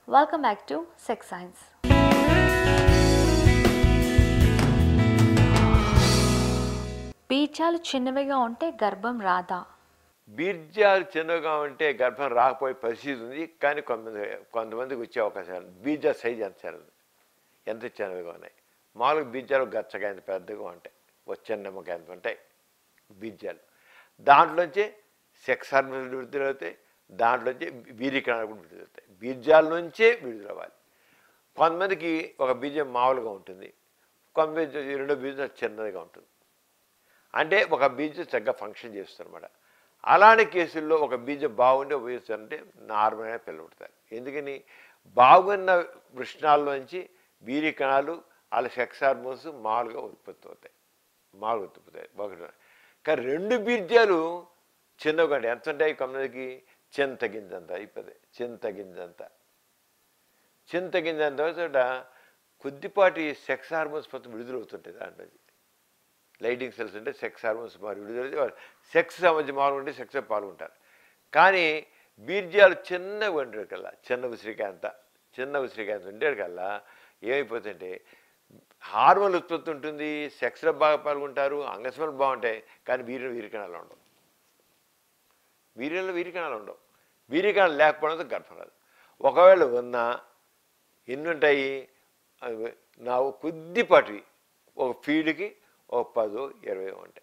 Welcome back to Sex Science. బీజాలు చిన్నవిగా ఉంటే గర్భం రాదా బీజాలు చిన్నగా ఉంటే గర్భం రాకపోయే పరిస్థితి ఉంది కానీ కొంతమంది కొంతమందికి వచ్చే అవకాశాలు బీజ సైజ్ ఎంత చిన్నది ఎంత చిన్నవిగా ఉన్నాయి మామూలుగా బీజాలు గచ్చగా ఎంత పెద్దగా ఉంటాయి వచ్చే నమ్మకం ఎంత ఉంటాయి బీజాలు దాంట్లోంచి సెక్స్ హార్మోన్లు విడుదలవుతాయి దాంట్లోంచి వీరికణాలు కూడా విడుదలవుతాయి బీజాల నుంచే విడుదలవ్వాలి కొంతమందికి ఒక బీజం మామూలుగా ఉంటుంది కొంతమంది రెండో బీజం చిన్నదిగా ఉంటుంది అంటే ఒక బీజం చక్కగా ఫంక్షన్ చేస్తుందన్నమాట అలాంటి కేసుల్లో ఒక బీజం బాగుండి ఉపయోగిస్తారంటే నార్మల్గా పిల్లలు పుడతారు ఎందుకని బాగున్న వృష్ణాల్లోంచి వీరి కణాలు వాళ్ళ సెక్స్ హార్మోన్స్ మామూలుగా ఉత్పత్తి అవుతాయి మామూలుగా ఉత్పత్తి అవుతాయి ఒకటి కానీ రెండు బీజాలు చిన్నగా ఉంటాయి ఎంత ఉంటాయి కొంతమందికి చింత గింజంత అయిపోతాయి చింత గింజంత చింత గింజంత చోట కొద్దిపాటి సెక్స్ హార్మోన్స్ మొత్తం విడుదలవుతుంటాయి దాంట్లో లైటింగ్ సెల్స్ అంటే సెక్స్ హార్మోన్స్ మరి విడుదల సెక్స్ సంబంధించి మామూలుగా సెక్స్ పాల్గొంటారు కానీ బీర్జాలు చిన్నగా ఉండే కల్లా చిన్న ఉసిరికాయ అంత చిన్న ఉసిరికాయ అంత ఉండే కల్లా ఏమైపోతుంటే హార్మోన్ ఉత్పత్తి ఉంటుంది సెక్స్లో బాగా పాల్గొంటారు అంగస్మలు బాగుంటాయి కానీ వీరిలో వీరికణాలు ఉండవు వీరిలో వీరికణాలు ఉండవు వీరికణాలు లేకపోవడంతో గర్భం రాదు ఒకవేళ ఉన్నా ఎన్ని ఉంటాయి అవి నా కొద్దిపాటివి ఒక ఫీడ్కి ఒక పదో ఇరవై ఉంటాయి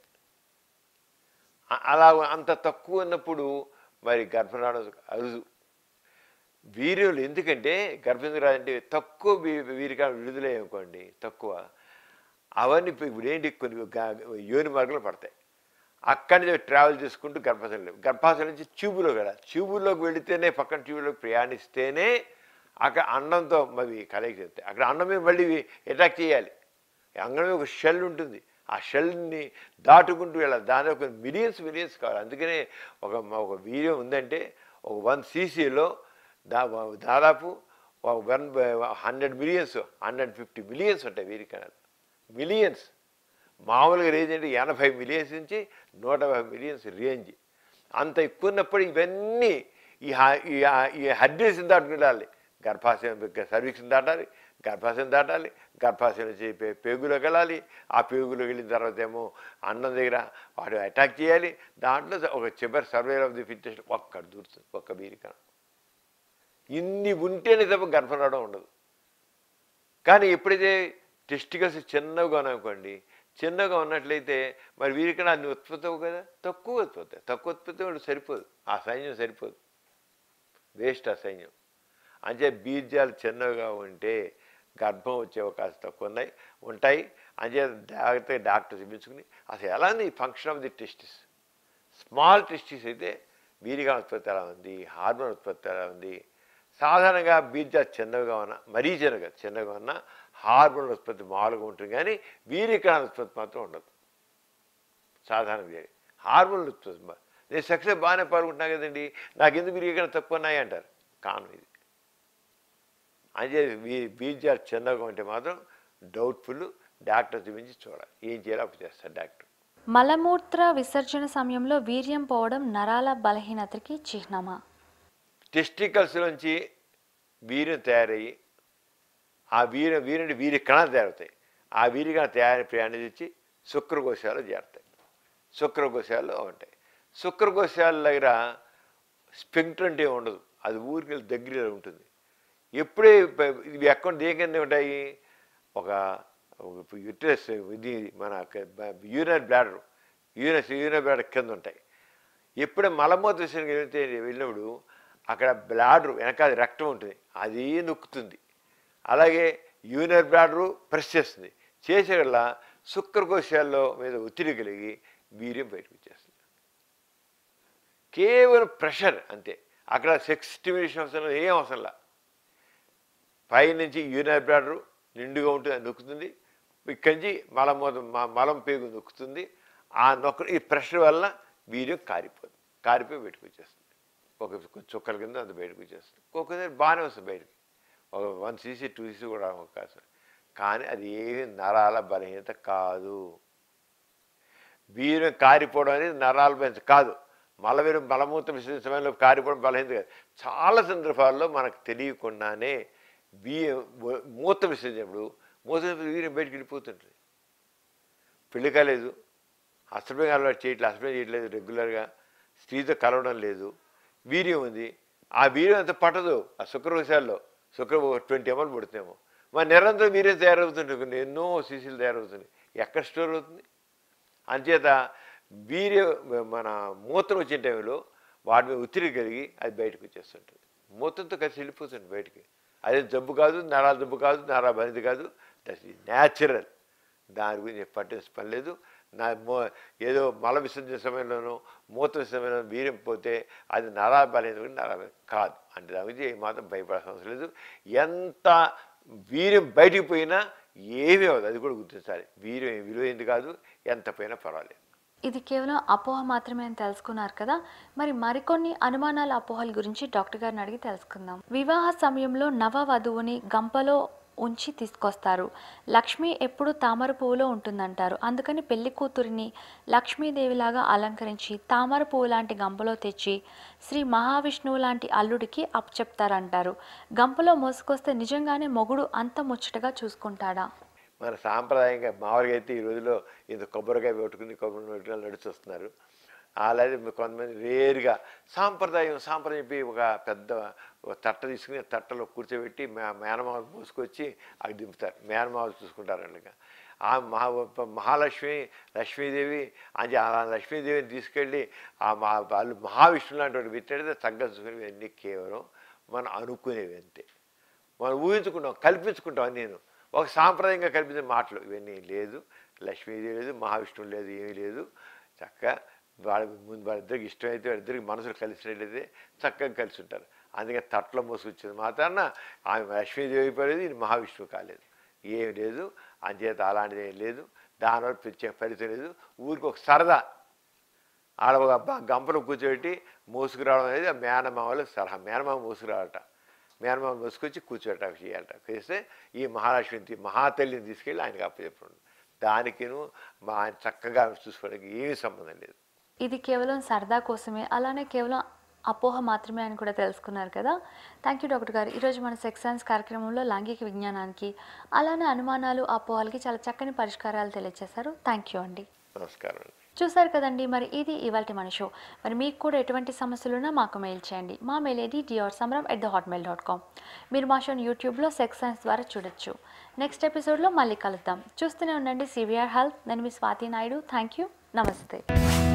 అ- అలా అంత తక్కువ ఉన్నప్పుడు మరి గర్భం రావడం అరుదు వీర్యులు ఎందుకంటే గర్భం రాదంటే తక్కువ వీ- వీరికా విడుదలయ్యనుకోండి తక్కువ అవన్నీ ఇప్పుడు ఇప్పుడు ఏంటి కొన్ని గా- యోని మార్గంలో పడతాయి అక్కడి నుంచి ట్రావెల్ చేసుకుంటూ గర్భాశయంలో గర్భాశయం నుంచి ట్యూబులోకి వెళ్ళాలి ట్యూబుల్లోకి వెళితేనే పక్కన ట్యూబులోకి ప్రయాణిస్తేనే అక్కడ అండంతో మరి కలెక్ట్ చేస్తాయి అక్కడ అండం మీద మళ్ళీ అటాక్ చేయాలి అంగం మీద ఒక షెల్ ఉంటుంది ఆ షెల్ని దాటుకుంటూ వెళ్ళాలి దాని ఒక మిలియన్స్ మిలియన్స్ కావాలి అందుకనే ఒక ఒక వీడియో ఉందంటే ఒక వన్ సీసీలో దా దాదాపు ఒక one hundred millions hundred fifty millions ఉంటాయి వీరి కణాలు మిలియన్స్ మామూలుగా రేంజ్ అంటే ఎనభై మిలియన్స్ నుంచి నూట యాభై మిలియన్స్ రేంజ్ అంత ఎక్కువ ఉన్నప్పుడు ఇవన్నీ ఈ హ- ఈ హ- ఈ హడ్డీస్ని దాటుకుని వెళ్ళాలి గర్భాశయం సర్వీక్స్ని దాటాలి గర్భాశయం దాటాలి గర్భాశయం నుంచి పే- పేగులోకి వెళ్ళాలి ఆ పేగులోకి వెళ్ళిన తర్వాత ఏమో అన్నం దగ్గర వాడు అటాక్ చేయాలి దాంట్లో ఒక చివరి సర్వేర్ ఆఫ్ ది ఫిట్టెస్ట్ ఒక్కడ దూరుతుంది ఒక్క బీరిక ఇన్ని ఉంటేనే తప్ప గర్భం రావడం ఉండదు కానీ ఎప్పుడైతే టెస్టికల్స్ చిన్నగా ఉన్నాయనుకోండి చిన్నగా ఉన్నట్లయితే మరి వీరికి అన్ని ఉత్పత్తి అవ్వు కదా తక్కువ ఉత్పత్తి తక్కువ ఉత్పత్తి వాడు సరిపోదు ఆ సైన్యం సరిపోదు వేస్ట్ ఆ సైన్యం అంతే బీజాలు చిన్నగా ఉంటే గర్భం వచ్చే అవకాశం తక్కువ ఉన్నాయి ఉంటాయి అంతే జాగ్రత్తగా డాక్టర్ చూపించుకుని అసలు ఎలా ఉంది function of the testis small testis అయితే వీరిగా ఉత్పత్తి ఎలా ఉంది హార్మోన్ ఉత్పత్తి ఎలా ఉంది సాధారణంగా బీజాలు చిన్నగా ఉన్న మరీ చిన్నగా చిన్నగా ఉన్న హార్మోన్ ఉత్పత్తి మామూలుగా ఉంటుంది కానీ వీరికణ ఉత్పత్తి మాత్రం ఉండదు సాధారణంగా హార్మోన్ ఉత్పత్తి మా- నేను సక్సెస్ బాగానే పాల్గొంటున్నా కదండి నాకు ఎందుకు వీరికణ తక్కువ ఉన్నాయి అంటారు కారణం ఇది అంటే వీ బీజాలు చిన్నగా ఉంటే మాత్రం డౌట్ఫుల్ డాక్టర్ చూపించి చూడాలి ఏం చేయాలో అప్పుడు చేస్తారు డాక్టర్ మలమూత్ర విసర్జన సమయంలో వీర్యం పోవడం నరాల బలహీనతకి చిహ్నమా టెస్టికల్స్ నుంచి వీర్యం తయారయ్యి ఆ వీర్యం వీర్యుడి వీరి కణాలు తయారవుతాయి ఆ వీరిగా తయారు ప్రయాణించి శుక్రకోశాలు చేరుతాయి శుక్రకోశాలు ఉంటాయి శుక్రకోశాల దగ్గర స్పెక్టర్ అంటే ఉండదు అది ఊరికి దగ్గరలో ఉంటుంది ఎప్పుడే ప- ఇవి ఎక్కడ దేని ఉంటాయి ఒక యుట్రస్ ఇది మన యూరినర్ బ్లాడర్ యూరినస్ యూరినర్ బ్లాడర్ కింద ఉంటాయి ఎప్పుడే మలమూత్ర విషయానికి వెళ్తే వెళ్ళినప్పుడు అక్కడ బ్లాడర్ వెనకాల రక్తం ఉంటుంది అది నొక్కుతుంది అలాగే యూరినర్ బ్లాడరు ప్రెస్ చేస్తుంది చేసేగల శుక్రకోశాల్లో మీద ఒత్తిడి కలిగి వీర్యం బయటకు వచ్చేస్తుంది కేవలం ప్రెషర్ అంతే అక్కడ సెక్స్ స్టిమ్యులేషన్ అవసరం లేదు, ఏం అవసరం లా పైనుంచి యూరినర్ బ్లాడరు నిండుగా ఉంటుంది అది నొక్కుతుంది ఇక్కడి నుంచి మలమూత మ- మలం పేగు నొక్కుతుంది ఆ నొక్క ఈ ప్రెషర్ వల్ల వీర్యం కారిపోతుంది కారిపోయి బయటకు వచ్చేస్తుంది ఒక కొంచెం చుక్కల కింద అంత బయటకు వచ్చేస్తుంది ఒక్కొక్కసారి బాగానే వస్తుంది బయటకి ఒక వన్ సీసీ టూ సీసీ కూడా రావడం అవకాశం కానీ అది ఏమి నరాల బలహీనత కాదు వీర్యం కారిపోవడం అనేది నరాల బలహీనత కాదు మలవీరం బలమూత్ర విసర్జన సమయంలో కారిపోవడం బలహీనత కాదు చాలా సందర్భాల్లో మనకు తెలియకుండానే బియ్యం మూత విసర్జినప్పుడు మూత వీర్యం బయటికి వెళ్ళిపోతుంటుంది పెళ్లి కాలేదు అసభ్యం అలవాటు చేయట్లేదు అసభ్యం చేయట్లేదు రెగ్యులర్గా స్త్రీతో కలవడం లేదు వీర్యం ఉంది ఆ వీర్యం అంత పట్టదు ఆ శుక్రవశాల్లో శుక్ర ట్వంటీ ఎంఎల్ పడుతుందేమో మరి నిరంతరం వీర్యం తయారవుతుంటుంది ఎన్నో సీసీలు తయారవుతుంది ఎక్కడ స్టోర్ అవుతుంది అంచేత వీర్య మన మూత్రం వచ్చిన టైంలో వాటి మీద ఒత్తిడి కలిగి అది బయటకు వచ్చేస్తుంటుంది మూత్రంతో కలిసి వెళ్ళిపోతుంది బయటికి అదే జబ్బు కాదు నరాల జబ్బు కాదు నరా బంది కాదు దట్ ఈజ్ న్యాచురల్ దాని గురించి పట్టించిన పని లేదు నా మో ఏదో మల విసర్జన సమయంలోనూ మూత్ర సమయంలో వీర్యం పోతే అది నరా బలైన నరా కాదు అంటే దాని గురించి ఏమాత్రం భయపడాల్సిన అవసరం లేదు ఎంత వీర్యం బయటికి పోయినా ఏమీ అవ్వదు అది కూడా గుర్తించాలి వీర్యం విలువైంది కాదు ఎంత పోయినా పర్వాలేదు ఇది కేవలం అపోహ మాత్రమే అని తెలుసుకున్నారు కదా మరి మరికొన్ని అనుమానాల అపోహల గురించి డాక్టర్ గారిని అడిగి తెలుసుకుందాం వివాహ సమయంలో నవ వధువుని గంపలో ఉంచి తీసుకొస్తారు లక్ష్మి ఎప్పుడు తామర పువ్వులో ఉంటుందంటారు అందుకని పెళ్లి కూతురిని లక్ష్మీదేవిలాగా అలంకరించి తామర పువ్వు లాంటి గంపలో తెచ్చి శ్రీ మహావిష్ణువు లాంటి అల్లుడికి అప్పచెప్తారంటారు గంపలో మోసుకొస్తే నిజంగానే మొగుడు అంత ముచ్చటగా చూసుకుంటాడా మన సాంప్రదాయంగా మామూలుగా అయితే ఈ రోజులో ఇంత కొబ్బరికాయ పెట్టుకుని కొబ్బరి పెట్టుకుని నడుచొస్తున్నారు అలాగే కొంతమంది రేరుగా సాంప్రదాయం సాంప్రదాయం చెప్పి ఒక పెద్ద ఒక తట్ట తీసుకుని ఆ తట్టలో కూర్చోబెట్టి మే మేనమావలు మోసుకొచ్చి అవి దింపుతారు మేనమావలు చూసుకుంటారు అలాగా ఆ మహా మహాలక్ష్మి లక్ష్మీదేవి అది ఆ లక్ష్మీదేవిని తీసుకెళ్ళి ఆ మా వాళ్ళు మహావిష్ణువు లాంటి వాడు పెట్టేది తగ్గ చూసుకుని ఇవన్నీ కేవలం మనం అనుకునేవి అంతే మనం ఊహించుకుంటాం కల్పించుకుంటాం నేను ఒక సాంప్రదాయంగా కల్పించిన మాటలు ఇవన్నీ లేదు లక్ష్మీదేవి లేదు మహావిష్ణువు లేదు ఏమీ లేదు చక్కగా వాళ్ళ ముందు వాళ్ళిద్దరికి ఇష్టమైతే వాళ్ళిద్దరికి మనసులు కలిసినట్లయితే చక్కగా కలిసి ఉంటారు అందుకే తట్లో మోసుకొచ్చేది మాత్రాన ఆమె లక్ష్మీదేవి అయిపోలేదు ఇది మహావిష్ణువు కాలేదు ఏమి లేదు అంచేత అలాంటిది ఏం లేదు దానివల్ల ప్రత్యేక ఫలితం లేదు ఊరికి ఒక సరదా ఆడ ఒక అబ్బా గంపలో కూర్చోబెట్టి మోసుకురావడం అనేది ఆ మేనమామలు సలహా మేనమామ మోసుకురావట మేనమామ మోసుకొచ్చి కూర్చోట చేయాలట చేస్తే ఈ మహాలక్ష్మిని తీ- మహాతల్లిని తీసుకెళ్ళి ఆయనకి అప్పచెప్పండి దానికిను మా ఆయన చక్కగా చూసుకోవడానికి ఏమీ సంబంధం లేదు ఇది కేవలం సరదా కోసమే అలానే కేవలం అపోహ మాత్రమే అని కూడా తెలుసుకున్నారు కదా థ్యాంక్ యూ డాక్టర్ గారు ఈరోజు మన సెక్స్ సైన్స్ కార్యక్రమంలో లైంగిక విజ్ఞానానికి అలానే అనుమానాలు అపోహలకి చాలా చక్కని పరిష్కారాలు తెలియజేశారు థ్యాంక్ యూ అండి నమస్కారం అండి చూసారు కదండి మరి ఇది ఇవాళ మన షో మరి మీకు కూడా ఎటువంటి సమస్యలున్నా మాకు మెయిల్ చేయండి మా mail ID D R Samaram at the Hotmail dot com మీరు మా షోని యూట్యూబ్లో సెక్స్ సైన్స్ ద్వారా చూడొచ్చు నెక్స్ట్ ఎపిసోడ్లో మళ్ళీ కలుద్దాం చూస్తూనే ఉండండి సివిఆర్ హెల్త్ నేను మీ స్వాతి నాయుడు థ్యాంక్ యూ నమస్తే